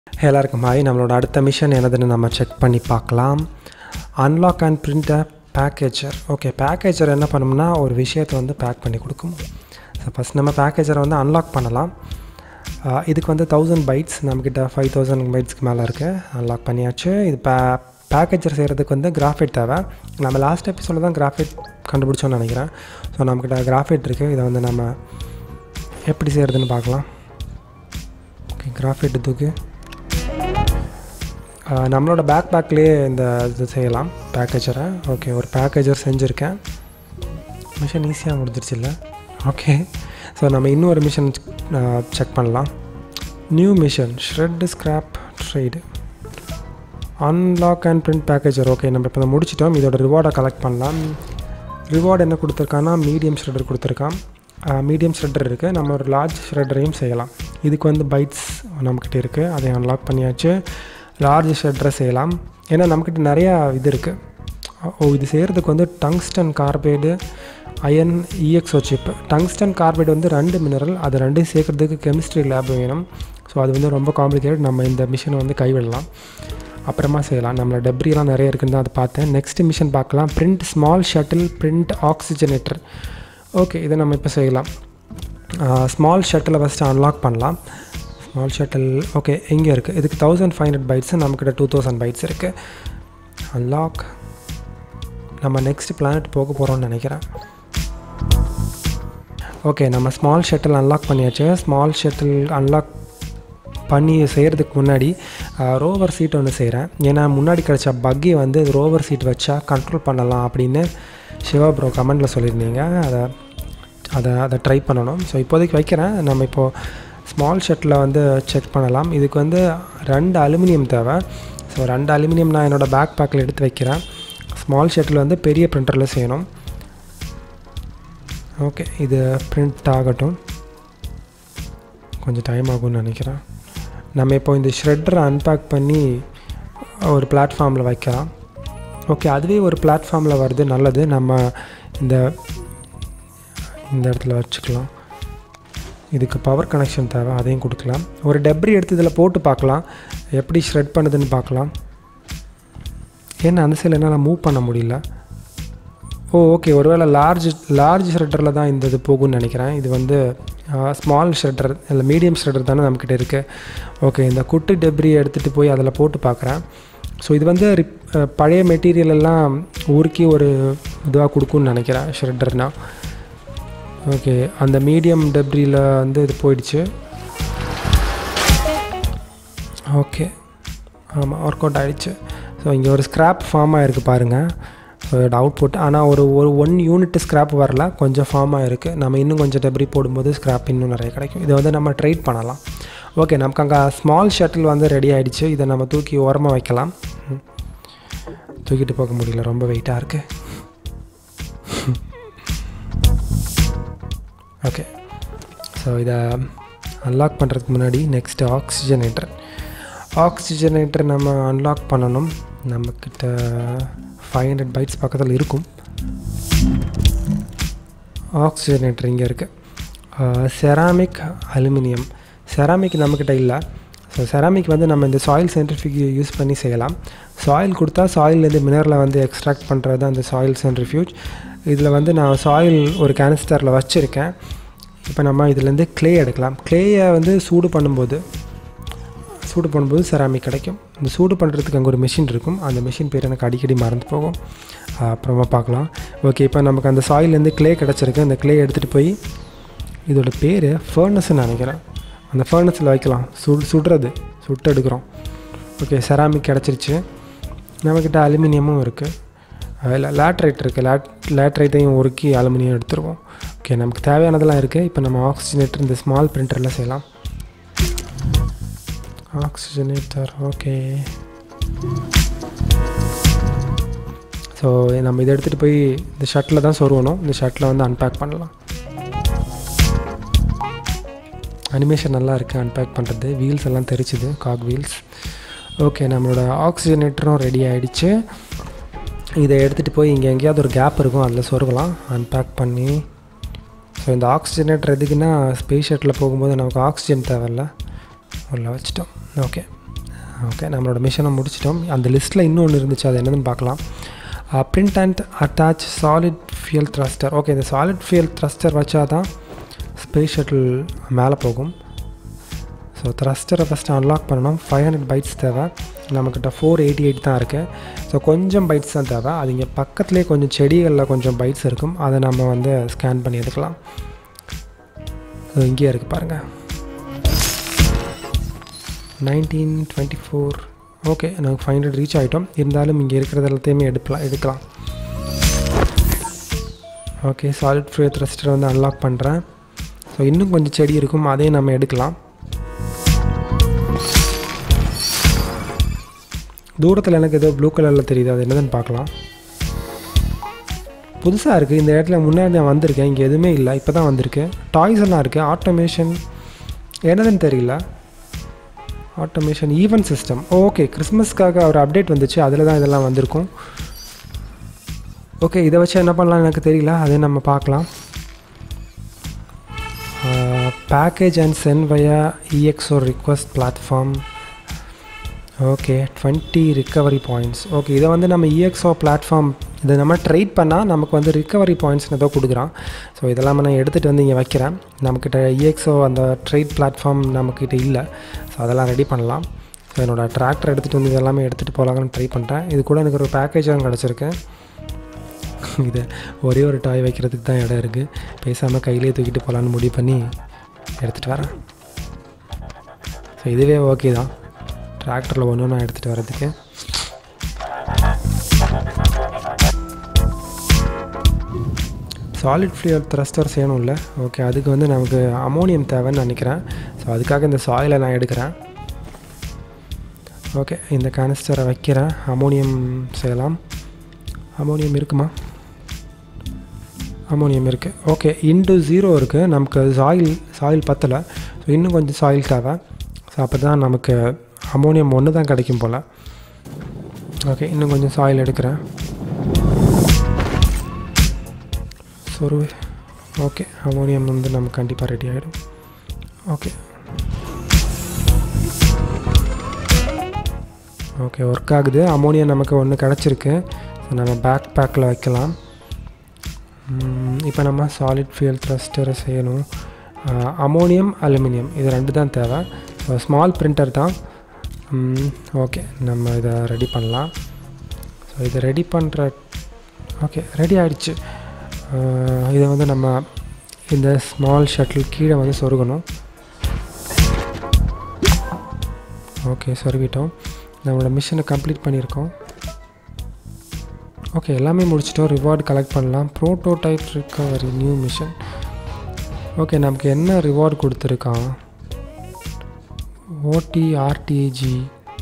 எல்லாருக்கும் ஹாய் நம்மளோட அடுத்த மிஷன் என்னதுன்னு நம்ம செக் பண்ணி பார்க்கலாம் unlock and print a packager okay packager என்ன பண்ணோம்னா ஒரு விஷயத்தை வந்து பேக் பண்ணி கொடுக்கும் ஸோ ஃபஸ்ட் நம்ம பேக்கேஜரை வந்து அன்லாக் பண்ணலாம் ஆஹ் இதுக்கு வந்து தௌசண்ட் பைட்ஸ் நம்மக்கிட்ட ஃபைவ் தௌசண்ட் பைட்ஸ்க்கு மேலே இருக்குது அன்லாக் பண்ணியாச்சு இது பே பேக்கேஜர் செய்கிறதுக்கு வந்து கிராஃபைட் தேவை நம்ம லாஸ்ட் எபிசோடில் தான் கிராஃபைட் கண்டுபிடிச்சோன்னு நினைக்கிறேன் ஸோ நம்மக்கிட்ட கிராஃபைட் இருக்குது இதை வந்து நம்ம எப்படி செய்கிறதுன்னு பார்க்கலாம் ஓகே கிராஃபைட் தூக்கு ஆஹ் நம்மளோட பேக் பேக்லேயே இந்த இது செய்யலாம் பேக்கேஜரை ஓகே ஒரு பேக்கேஜர் செஞ்சுருக்கேன் மிஷன் ஈஸியாக முடிஞ்சிருச்சு இல்லை ஓகே ஸோ நம்ம இன்னொரு மிஷன் செக் பண்ணலாம் new mission shred scrap trade unlock and print packager okay நம்ம இப்போ தான் முடிச்சிட்டோம் இதோட ரிவார்டை கலெக்ட் பண்ணலாம் ரிவார்டு என்ன கொடுத்துருக்கான்னா மீடியம் ஷ்ரெட்டர் கொடுத்துருக்கான் மீடியம் ஷ்ரெட்டர் இருக்குது நம்ம ஒரு லார்ஜ் ஷ்ரெட்டரையும் செய்யலாம் இதுக்கு வந்து பைட்ஸ் நம்மக்கிட்ட இருக்குது அதை அன்லாக் பண்ணியாச்சு லார்ஜ் ஷ்ரெட்டரை செய்யலாம் ஏன்னா நம்மக்கிட்ட நிறையா இது இருக்குது ஓ இது செய்கிறதுக்கு வந்து tungsten carbide iron EXO chip tungsten carbide வந்து ரெண்டு மினரல் அது ரெண்டையும் சேர்க்குறதுக்கு கெமிஸ்ட்ரி லேப் வேணும் ஸோ அது வந்து ரொம்ப காம்ப்ளிகேட் நம்ம இந்த மிஷினை வந்து கைவிடலாம் அப்புறமா செய்யலாம் நம்மளோட டெப்ரிலாம் நிறைய இருக்குன்னு தான் அதை பார்த்தேன் நெக்ஸ்ட் மிஷன் பார்க்கலாம் print small shuttle print oxygenator okay இதை நம்ம இப்போ செய்யலாம் ஸ்மால் ஷட்டிலை ஃபஸ்ட்டு அன்லாக் பண்ணலாம் ஸ்மால் ஷட்டில் ஓகே எங்கே இருக்குது இதுக்கு தௌசண்ட் ஃபைவ் ஹண்ட்ரட் பைட்ஸு நம்மக்கிட்ட டூ தௌசண்ட் பைட்ஸ் இருக்குது அன்லாக் நம்ம நெக்ஸ்ட் பிளானட் போக போகிறோம்னு நினைக்கிறேன் ஓகே நம்ம ஸ்மால் ஷட்டில் அன்லாக் பண்ணியாச்சு ஸ்மால் ஷட்டில் அன்லாக் பண்ணி செய்கிறதுக்கு முன்னாடி ரோவர் சீட் ஒன்று செய்கிறேன் ஏன்னா முன்னாடி கிடச்ச பக்கி வந்து ரோவர் சீட் வச்சா கண்ட்ரோல் பண்ணலாம் அப்படின்னு சிவா ப்ரோ கமெண்டில் சொல்லியிருந்தீங்க அதை அதை அதை ட்ரை பண்ணணும் ஸோ இப்போதைக்கு வைக்கிறேன் நம்ம இப்போது ஸ்மால் ஷட்டில் வந்து செக் பண்ணலாம் இதுக்கு வந்து ரெண்டு அலுமினியம் தேவை ஸோ ரெண்டு அலுமினியம் நான் என்னோடய பேக் பேக்கில் எடுத்து வைக்கிறேன் ஸ்மால் ஷட்டில் வந்து பெரிய பிரிண்டரில் செய்யணும் ஓகே இது பிரிண்ட் ஆகட்டும் கொஞ்சம் டைம் ஆகும்னு நினைக்கிறேன் நம்ம இப்போ இந்த ஷ்ரெட்டரை அன்பேக் பண்ணி ஒரு பிளாட்ஃபார்மில் வைக்கலாம் ஓகே அதுவே ஒரு பிளாட்ஃபார்மில் வருது நல்லது நம்ம இந்த இந்த இடத்துல வச்சுக்கலாம் இதுக்கு பவர் கனெக்ஷன் தேவை அதையும் கொடுக்கலாம் ஒரு டெப்ரி எடுத்து இதில் போட்டு பார்க்கலாம் எப்படி ஷ்ரெட் பண்ணுதுன்னு பார்க்கலாம் ஏன்னா அந்த சைடில் என்னால் மூவ் பண்ண முடியல ஓ ஓகே ஒருவேளை லார்ஜ் லார்ஜ் ஷ்ரெட்டரில் தான் இந்த இது போகும்னு நினைக்கிறேன் இது வந்து ஸ்மால் ஷ்ரெட்டர் இல்லை மீடியம் ஷ்ரெட்டர் தானே நம்மக்கிட்ட இருக்குது ஓகே இந்த குட்டு டெப்ரி எடுத்துகிட்டு போய் அதில் போட்டு பார்க்குறேன் ஸோ இது வந்து ரிப் பழைய மெட்டீரியல் எல்லாம் உருக்கி ஒரு இதுவாக கொடுக்கும்னு நினைக்கிறேன் ஷ்ரெட்டர்னால் ஓகே அந்த மீடியம் டெப்ரியில் வந்து இது போயிடுச்சு ஓகே ஆமாம் ஒர்க் அவுட் ஆகிடுச்சு ஸோ இங்கே ஒரு ஸ்க்ராப் ஃபார்ம் ஆகிருக்கு பாருங்கள் ஸோ இதோட அவுட்புட் ஆனால் ஒரு ஒரு ஒன் யூனிட் ஸ்க்ராப் வரல கொஞ்சம் ஃபார்ம் ஆகிருக்கு நம்ம இன்னும் கொஞ்சம் டெப்ரி போடும்போது ஸ்க்ராப் இன்னும் நிறைய கிடைக்கும் இதை வந்து நம்ம ட்ரைட் பண்ணலாம் ஓகே நமக்கு அங்கே ஸ்மால் ஷட்டில் வந்து ரெடி ஆகிடுச்சு இதை நம்ம தூக்கி ஓரமாக வைக்கலாம் தூக்கிட்டு போக முடியல ரொம்ப வெயிட்டாக இருக்குது ஓகே ஸோ இதை அன்லாக் பண்ணுறதுக்கு முன்னாடி நெக்ஸ்ட்டு ஆக்சிஜனேட்டர் ஆக்சிஜனேட்டர் நம்ம அன்லாக் பண்ணணும் நம்மக்கிட்ட ஃபைவ் ஹண்ட்ரட் பைட்ஸ் பக்கத்தில் இருக்கும் ஆக்சிஜனேட்டர் இங்கே இருக்குது செராமிக் அலுமினியம் செராமிக் நம்மக்கிட்ட இல்லை ஸோ செராமிக் வந்து நம்ம இந்த சாயில் சென்ட்ரிஃபியூக் யூஸ் பண்ணி செய்யலாம் சாயில் கொடுத்தா சாயிலேருந்து மினரலை வந்து எக்ஸ்ட்ராக்ட் பண்ணுறது அந்த சாயில் சென்ட்ரிஃபியூஜ் இதில் வந்து நான் சாயில் ஒரு கேனிஸ்டரில் வச்சுருக்கேன் இப்போ நம்ம இதுலேருந்து க்ளே எடுக்கலாம் க்ளேயை வந்து சூடு பண்ணும்போது சூடு பண்ணும்போது செராமிக் கிடைக்கும் இந்த சூடு பண்ணுறதுக்கு அங்கே ஒரு மிஷின் இருக்கும் அந்த மிஷின் பேர் எனக்கு அடிக்கடி மறந்து போகும் அப்புறமா பார்க்கலாம் ஓகே இப்போ நமக்கு அந்த சாயிலேருந்து க்ளே கிடச்சிருக்கு அந்த க்ளே எடுத்துகிட்டு போய் இதோட பேர் ஃபர்னஸ்ன்னு நினைக்கிறேன் அந்த ஃபர்னஸில் வைக்கலாம் சுடு சுடுறது சுட்டு எடுக்கிறோம் ஓகே செராமிக் கிடச்சிருச்சு நம்மக்கிட்ட அலுமினியமும் இருக்குது இல்லை லேட்ரைட் இருக்குது லேட் லேட்ரைட்டையும் உருக்கி அலுமினியம் எடுத்துருவோம் ஓகே நமக்கு தேவையானதெல்லாம் இருக்குது இப்போ நம்ம ஆக்சிஜனேட்டர் இந்த ஸ்மால் பிரிண்டரில் செய்யலாம் ஆக்சிஜனேட்டர் ஓகே ஸோ நம்ம இதை எடுத்துகிட்டு போய் இந்த ஷர்ட்டில் தான் சொருவணும் இந்த ஷர்ட்டில் வந்து அன்பேக் பண்ணலாம் அனிமேஷன் நல்லா இருக்குது அன்பேக் பண்ணுறது வீல்ஸ் எல்லாம் தெரிச்சுது காக் வீல்ஸ் ஓகே நம்மளோட ஆக்சிஜனேட்டரும் ரெடி ஆகிடுச்சு இதை எடுத்துகிட்டு போய் இங்கே எங்கேயாவது ஒரு கேப் இருக்கும் அதில் சொருகலாம் அன்பேக் பண்ணி ஸோ இந்த ஆக்சிஜனேட்டர் எதுக்குன்னா ஸ்பேஸ் ஷட்டில் போகும்போது நமக்கு ஆக்சிஜன் தேவையில்ல உள்ள வச்சிட்டோம் ஓகே ஓகே நம்மளோட மிஷனை முடிச்சிட்டோம் அந்த லிஸ்ட்டில் இன்னொன்று இருந்துச்சு அது என்னதுன்னு பார்க்கலாம் print and attach solid fuel thruster okay இந்த சாலிட் ஃபியல் த்ரஸ்டர் வச்சா தான் ஸ்பேஸ் ஷட்டில் மேலே போகும் ஸோ த்ரஸ்டரை ஃபஸ்ட்டு அன்லாக் பண்ணணும் ஃபைவ் ஹண்ட்ரட் பைட்ஸ் தேவை நம்மக்கிட்ட ஃபோர் எயிட்டி எயிட் தான் இருக்குது ஸோ கொஞ்சம் பைட்ஸ் தான் தேவை அது இங்கே பக்கத்துலேயே கொஞ்சம் செடிகளில் கொஞ்சம் பைட்ஸ் இருக்கும் அதை நம்ம வந்து ஸ்கேன் பண்ணி எடுக்கலாம் ஸோ இங்கேயே இருக்குது பாருங்கள் நைன்டீன் டுவெண்ட்டி ஃபோர் ஓகே நாங்கள் ஃபைவ் ஹண்ட்ரட் ரீச் ஆகிட்டோம் இருந்தாலும் இங்கே இருக்கிறது எல்லாத்தையுமே எடுக்கலாம் எடுக்கலாம் ஓகே சாலிட் ஃப்ரீ த்ரஸ்டரை வந்து அன்லாக் பண்ணுறேன் ஸோ இன்னும் கொஞ்சம் செடி இருக்கும் அதையும் நம்ம எடுக்கலாம் தூரத்தில் எனக்கு ஏதோ ப்ளூ கலரில் தெரியுது அது என்னதுன்னு பார்க்கலாம் புதுசாக இருக்குது இந்த இடத்துல முன்னாடி நான் வந்திருக்கேன் இங்கே எதுவுமே இல்லை இப்போ தான் வந்திருக்கு டாய்ஸ் எல்லாம் இருக்குது ஆட்டோமேஷன் என்னதுன்னு தெரியல ஆட்டோமேஷன் ஈவென்ட் சிஸ்டம் ஓகே கிறிஸ்மஸ்க்காக ஒரு அப்டேட் வந்துச்சு அதில் தான் இதெல்லாம் வந்திருக்கும் ஓகே இதை வச்சு என்ன பண்ணலாம் எனக்கு தெரியல அதே நம்ம பார்க்கலாம் package and send via EXO request platform okay twenty recovery points okay இதை வந்து நம்ம இஎக்ஸோ பிளாட்ஃபார்ம் இதை நம்ம ட்ரேட் பண்ணால் நமக்கு வந்து ரிக்கவரி பாயிண்ட்ஸ்னு ஏதோ கொடுக்குறான் ஸோ இதெல்லாம் நான் எடுத்துகிட்டு வந்து இங்கே வைக்கிறேன் நம்மக்கிட்ட இஎக்ஸோ அந்த ட்ரேட் பிளாட்ஃபார்ம் நம்மக்கிட்ட இல்லை ஸோ அதெல்லாம் ரெடி பண்ணலாம் ஸோ என்னோடய டிராக்டர் எடுத்துகிட்டு வந்து இதெல்லாமே எடுத்துகிட்டு போகலான்னு ட்ரை பண்ணுறேன் இது கூட எனக்கு ஒரு பேக்கேஜாக கிடச்சிருக்கு இது ஒரே ஒரு டாய் வைக்கிறதுக்கு தான் இடம் இருக்குது பேசாமல் கையிலே தூக்கிட்டு போகலான்னு முடிவு பண்ணி எடுத்துகிட்டு வரேன் ஸோ இதுவே ஓகே தான் டிராக்டரில் ஒன்று ஒன்றா எடுத்துகிட்டு வரதுக்கு சாலிட் ஃப்ளூயர் த்ரஸ்டர் செய்யணும்ல ஓகே அதுக்கு வந்து நமக்கு அமோனியம் தேவைன்னு நினைக்கிறேன் ஸோ அதுக்காக இந்த சாயிலை நான் எடுக்கிறேன் ஓகே இந்த கேனிஸ்டரை வைக்கிறேன் அமோனியம் செய்யலாம் அமோனியம் இருக்குமா அமோனியம் இருக்குது ஓகே இன்டு ஜீரோ இருக்குது நமக்கு சாயில் சாயில் பத்தலை ஸோ இன்னும் கொஞ்சம் சாயில் தேவை ஸோ அப்போ தான் நமக்கு அமோனியம் ஒன்று தான் கிடைக்கும் போல் ஓகே இன்னும் கொஞ்சம் சாயில் எடுக்கிறேன் சொருவு ஓகே அமோனியம் வந்து நமக்கு கண்டிப்பாக ரெடி ஆகிடும் ஓகே ஓகே ஒர்க் ஆகுது அமோனியம் நமக்கு ஒன்று கிடச்சிருக்கு ஸோ நம்ம பேக் பேக்கில் வைக்கலாம் இப்போ நம்ம சாலிட் ஃபியூல் த்ரஸ்டரை செய்யணும் அமோனியம் அலுமினியம் இது ரெண்டு தான் தேவை ஸோ ஸ்மால் பிரிண்டர் தான் ஓகே நம்ம இதை ரெடி பண்ணலாம் ஸோ இதை ரெடி பண்ணுற ஓகே ரெடி ஆகிடுச்சு இதை வந்து நம்ம இந்த ஸ்மால் ஷட்டில் கீழே வந்து சொருகணும் ஓகே சொருகிட்டோம் நம்மளோட மிஷினை கம்ப்ளீட் பண்ணியிருக்கோம் ஓகே எல்லாமே முடிச்சிட்டோம் ரிவார்டு கலெக்ட் பண்ணலாம் prototype recovery new mission okay நமக்கு என்ன ரிவார்டு கொடுத்துருக்கான் ஓடி ஆர்டிஜி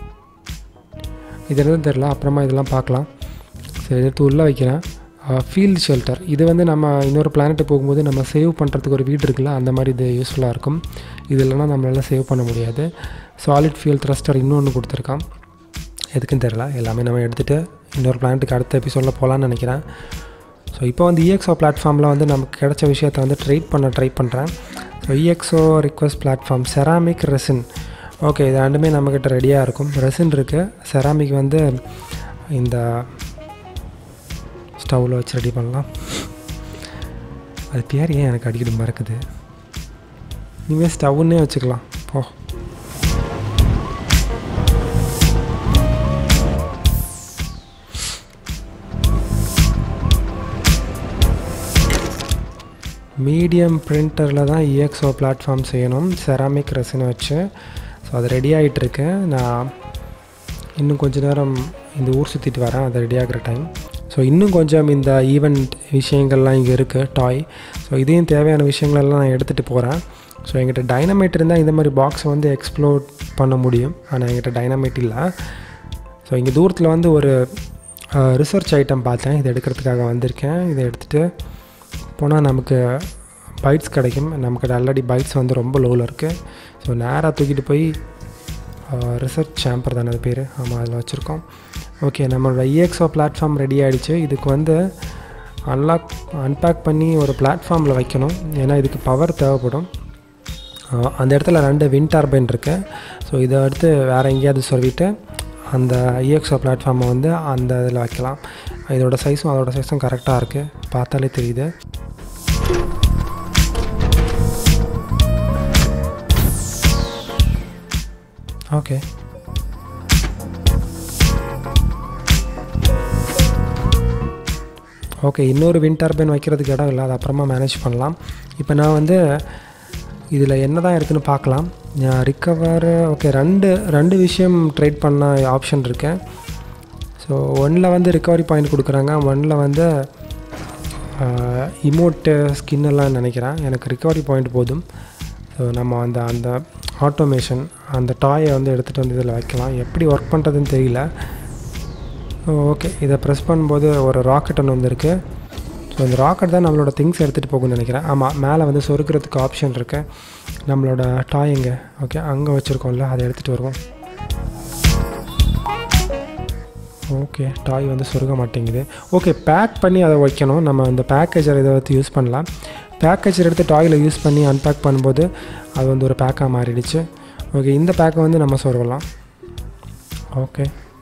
இது எதுவும் தெரில அப்புறமா இதெல்லாம் பார்க்கலாம் சரி எடுத்து உள்ளே வைக்கிறேன் ஃபீல்டு ஷெல்டர் இது வந்து நம்ம இன்னொரு பிளானெட்டு போகும்போது நம்ம சேவ் பண்ணுறதுக்கு ஒரு வீடு இருக்குல்ல அந்த மாதிரி இது யூஸ்ஃபுல்லாக இருக்கும் இது இல்லைனா நம்மளால் சேவ் பண்ண முடியாது சாலிட் ஃபியூல் த்ரஸ்டர் இன்னொன்று கொடுத்துருக்கான் எதுக்குன்னு தெரில எல்லாமே நம்ம எடுத்துகிட்டு இன்னொரு பிளானட்டுக்கு அடுத்த எபிசோடில் போகலான்னு நினைக்கிறேன் ஸோ இப்போ வந்து இஎக்ஸோ பிளாட்ஃபார்மில் வந்து நமக்கு கிடைச்ச விஷயத்தை வந்து ட்ரைட் பண்ண ட்ரை பண்ணுறேன் so EXO request platform ceramic resin okay இது ரெண்டுமே நம்மக்கிட்ட ரெடியாக இருக்கும் ரெசின் இருக்குது செராமிக் வந்து இந்த ஸ்டவ்வில் வச்சு ரெடி பண்ணலாம் அது பேர் ஏன் எனக்கு அடிக்கடி மறக்குது இனிமேல் ஸ்டவ்னே வச்சுக்கலாம் போ மீடியம் பிரிண்டரில் தான் இஎக்ஸோ பிளாட்ஃபார்ம் செய்யணும் செராமிக் ரெசினை வச்சு ஸோ அது ரெடி ஆகிட்டுருக்கு நான் இன்னும் கொஞ்ச நேரம் இந்த ஊர் சுற்றிட்டு வரேன் அது ரெடி ஆகிற டைம் ஸோ இன்னும் கொஞ்சம் இந்த ஈவெண்ட் விஷயங்கள்லாம் இங்கே இருக்குது டாய் ஸோ இதையும் தேவையான விஷயங்களெல்லாம் நான் எடுத்துகிட்டு போகிறேன் ஸோ எங்கிட்ட டைனமைட் இருந்தால் இந்த மாதிரி பாக்ஸை வந்து எக்ஸ்ப்ளோர் பண்ண முடியும் ஆனால் எங்கிட்ட டைனமைட் இல்லை ஸோ இங்கே தூரத்தில் வந்து ஒரு ரிசர்ச் ஐட்டம் பார்த்தேன் இதை எடுக்கிறதுக்காக வந்திருக்கேன் இதை எடுத்துகிட்டு போனால் நமக்கு பைட்ஸ் கிடைக்கும் நமக்கு ஆல்ரெடி பைட்ஸ் வந்து ரொம்ப லோவில் இருக்குது ஸோ நேராக தூக்கிட்டு போய் ரிசர்ச் சாம்பர் தானே அது பேர் ஆமாம் அதில் வச்சுருக்கோம் ஓகே நம்மளோட இஎக்ஸோ பிளாட்ஃபார்ம் ரெடி ஆகிடுச்சு இதுக்கு வந்து அன்லாக் அன்பேக் பண்ணி ஒரு பிளாட்ஃபார்மில் வைக்கணும் ஏன்னா இதுக்கு பவர் தேவைப்படும் அஹ் அந்த இடத்துல ரெண்டு வின் டர்பைன் இருக்குது ஸோ இதை எடுத்து வேறு எங்கேயாவது சொல்லிவிட்டு அந்த இஎக்ஸோ பிளாட்ஃபார்மை வந்து அந்த இதில் வைக்கலாம் இதோட சைஸும் அதோட சைஸும் கரெக்டாக இருக்குது பார்த்தாலே தெரியுது ஓகே ஓகே இன்னொரு வின் டர்பைன் வைக்கிறதுக்கு இடம் இல்லை அது அப்புறமா மேனேஜ் பண்ணலாம் இப்போ நான் வந்து இதில் என்ன தான் இருக்குன்னு பார்க்கலாம் ரிக்கவர் ஓகே ரெண்டு ரெண்டு விஷயம் ட்ரேட் பண்ண ஆப்ஷன் இருக்கேன் ஸோ ஒன்றில் வந்து ரிக்கவரி பாயிண்ட் கொடுக்குறாங்க ஒன்றில் வந்து இமோட்டு ஸ்கின் எல்லாம் நினைக்கிறேன் எனக்கு ரிக்கவரி பாயிண்ட் போதும் ஸோ நம்ம அந்த அந்த ஆட்டோமேஷன் அந்த டாயை வந்து எடுத்துகிட்டு வந்து இதில் வைக்கலாம் எப்படி ஒர்க் பண்ணுறதுன்னு தெரியல ஓகே இதை ப்ரெஸ் பண்ணும்போது ஒரு ராக்கெட் ஒன்று வந்திருக்கு ஸோ இந்த ராக்கெட் தான் நம்மளோட திங்ஸ் எடுத்துகிட்டு போகும்னு நினைக்கிறேன் ஆமாம் மேலே வந்து சொருக்கிறதுக்கு ஆப்ஷன் இருக்கு நம்மளோட டாய்ங்க ஓகே அங்கே வச்சுருக்கோம்ல அதை எடுத்துகிட்டு வருவோம் ஓகே டாய் வந்து சொருக மாட்டேங்குது ஓகே பேக் பண்ணி அதை வைக்கணும் நம்ம அந்த பேக்கேஜர் இதை வந்து யூஸ் பண்ணலாம் பேக்கேஜர் எடுத்து டாயில் யூஸ் பண்ணி அன்பேக் பண்ணும்போது அது வந்து ஒரு பேக்காக மாறிடுச்சு ஓகே இந்த பேக்கை வந்து நம்ம சொருகலாம் ஓகே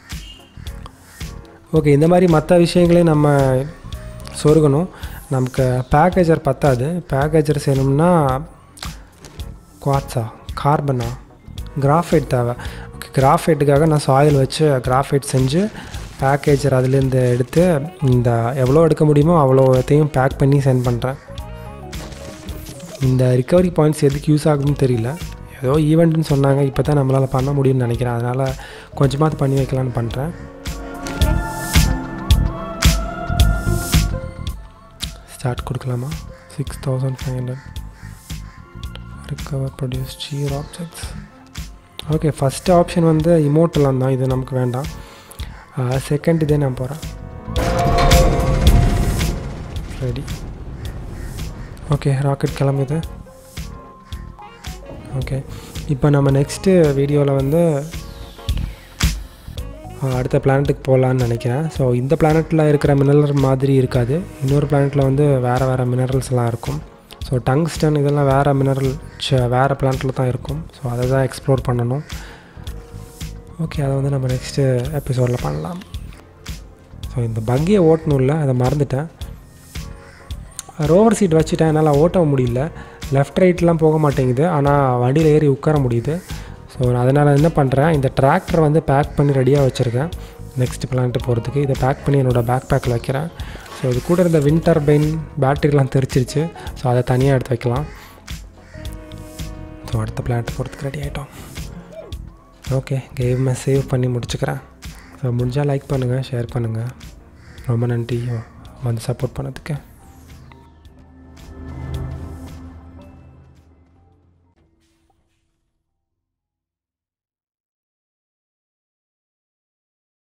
ஓகே இந்த மாதிரி மற்ற விஷயங்களையும் நம்ம சொருகணும் நமக்கு பேக்கேஜர் பத்தாது பேக்கேஜர் செய்யணும்னா குவாட்ஸா கார்பனா கிராஃபைட் தேவை ஓகே கிராஃபைட்டுக்காக நான் சாயில் வச்சு கிராஃபைட் செஞ்சு பேக்கேஜர் அதுலேருந்து எடுத்து இந்த எவ்வளோ எடுக்க முடியுமோ அவ்வளோத்தையும் பேக் பண்ணி சென்ட் பண்ணுறேன் இந்த ரிக்கவரி பாயிண்ட்ஸ் எதுக்கு யூஸ் ஆகுதுன்னு தெரியல ஏதோ ஈவெண்ட்னு சொன்னாங்க இப்போ தான் நம்மளால் பண்ண முடியும்னு நினைக்கிறேன் அதனால் கொஞ்சமாவது பண்ணி வைக்கலான்னு பண்ணுறேன் ஸ்டார்ட் கொடுக்கலாமா six thousand five hundred recover produce சீர் ஆப்ஜெக்ட்ஸ் ஓகே ஃபஸ்ட்டு ஆப்ஷன் வந்து இமோட்டெல்லாம் தான் இது நமக்கு வேண்டாம் செகண்ட் இதே நான் போகிறேன் ரெடி ஓகே ராக்கெட் கிளம்புது ஓகே இப்போ நம்ம நெக்ஸ்ட்டு வீடியோவில் வந்து அடுத்த பிளானட்டுக்கு போகலான்னு நினைக்கிறேன் ஸோ இந்த பிளானட்டில் இருக்கிற மினரல் மாதிரி இருக்காது இன்னொரு பிளானட்டில் வந்து வேறு வேறு மினரல்ஸ்லாம் இருக்கும் ஸோ டங்ஸ்டன் இதெல்லாம் வேறு மினரல் வேறு பிளானட்டில் தான் இருக்கும் ஸோ அதை தான் எக்ஸ்ப்ளோர் பண்ணணும் ஓகே அதை வந்து நம்ம நெக்ஸ்ட்டு எபிசோடில் பண்ணலாம் ஸோ இந்த பக்கியை ஓட்டணும்ல அதை மறந்துட்டேன் ரோவர் சீட் வச்சுட்டேன் என்னால் ஓட்ட முடியல லெஃப்ட் ரைட்லாம் போக மாட்டேங்குது ஆனால் வண்டியில் ஏறி உட்கார முடியுது ஸோ நான் அதனால் என்ன பண்ணுறேன் இந்த டிராக்டரை வந்து பேக் பண்ணி ரெடியாக வச்சுருக்கேன் நெக்ஸ்ட் பிளான்ட்டு போகிறதுக்கு இதை பேக் பண்ணி என்னோடய பேக் பேக்கில் வைக்கிறேன் ஸோ இது கூட இருந்த வின் டர்பைன் பேட்டரிலாம் தெரிச்சிருச்சு ஸோ அதை தனியாக எடுத்து வைக்கலாம் ஸோ அடுத்த பிளான்ட்டு போகிறதுக்கு ரெடி ஆகிட்டோம் ஓகே கேமை சேவ் பண்ணி முடிச்சுக்கிறேன் ஸோ முடிஞ்சால் லைக் பண்ணுங்கள் ஷேர் பண்ணுங்கள் ரொம்ப நன்றி வந்து சப்போர்ட் பண்ணதுக்கு